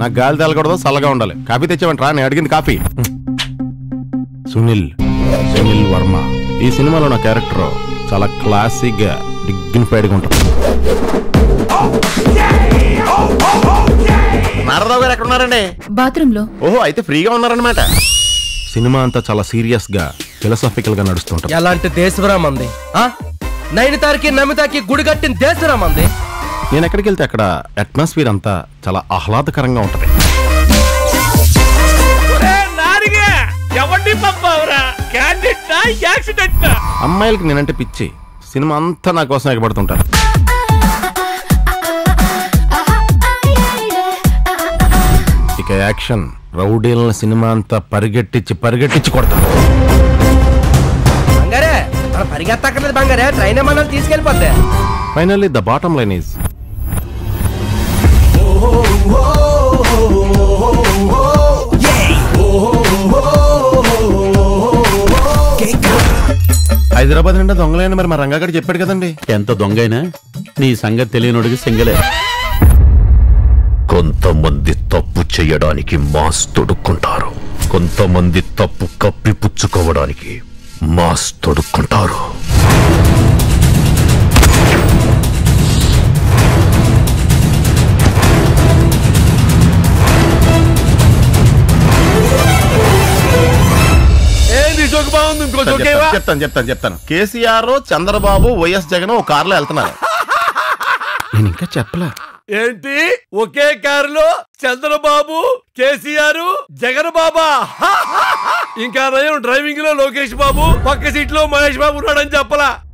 నాకు గాలి తేలకూడదు చల్లగా ఉండాలి కాఫీ తెచ్చావంటరా నేను అడిగింది కాఫీ సునీల్ సునీల్ వర్మ ఈ సినిమాలో నా క్యారెక్టర్ చాలా క్లాసిక్ గా డిగ్నిఫైడ్ గా ఉంటుంది నారదావు గారు ఎక్కడ ఉన్నారండి బాత్రూమ్ లో ఓహో అయితే ఫ్రీగా ఉన్నారనమాట సినిమా అంతా చాలా సీరియస్ గా ఫిలసాఫికల్ గా నడుస్తుంటుంది ఎలాంటి దేశవరా మంది ఆ? నైనితారికి నమితాకి గుడి కట్టిన దేశరా మంది నేను ఎక్కడికి వెళ్తే అక్కడ అట్మాస్ఫియర్ అంతా చాలా ఆహ్లాదకరంగా ఉంటది నారిగా ఎవరిని పంపావురా క్యాండిడేట్ యాక్సిడెంట్ అమ్మాయిలకి నేనంటే పిచ్చి సినిమా అంతా నా కోసం ఎగబడుతుంటారు ఇక యాక్షన్ రౌడీలను సినిమా అంతా పరిగెట్టించి పరిగెట్టించి కొడతాను బంగారే మనం పరిగెత్తక్కర్లేదు బంగారే ట్రైన్ మనల్ని తీసుకెళ్ళిపోద్ది finally the bottom line is Hyderabad నిండా దొంగలైన మరి మా రంగాగడి చెప్పాడు కదండి ఎంత దొంగైనా నీ సంగతి తెలియనోడికి సింగలే కొంతమంది తప్పు చేయడానికి మాస్ తొడుక్కుంటారు కొంతమంది తప్పు కప్పిపుచ్చుకోవడానికి మాస్ తొడుక్కుంటారు ఏంది జోక్ బాగుంది ఇంకో చెప్తాను, జోకేవా చెప్తాను చెప్తాను చెప్తాను కేసీఆర్ చంద్రబాబు వైఎస్ జగన్ ఒక కారులో వెళ్తున్నారు నేను ఇంకా చెప్పలే ఏంటి ఒకే కారులో చంద్రబాబు కేసీఆర్ జగన్ బాబా ఇంకా నయం డ్రైవింగ్ లో లోకేష్ బాబు పక్క సీట్ లో మహేష్ బాబు ఉన్నాడని చెప్పలా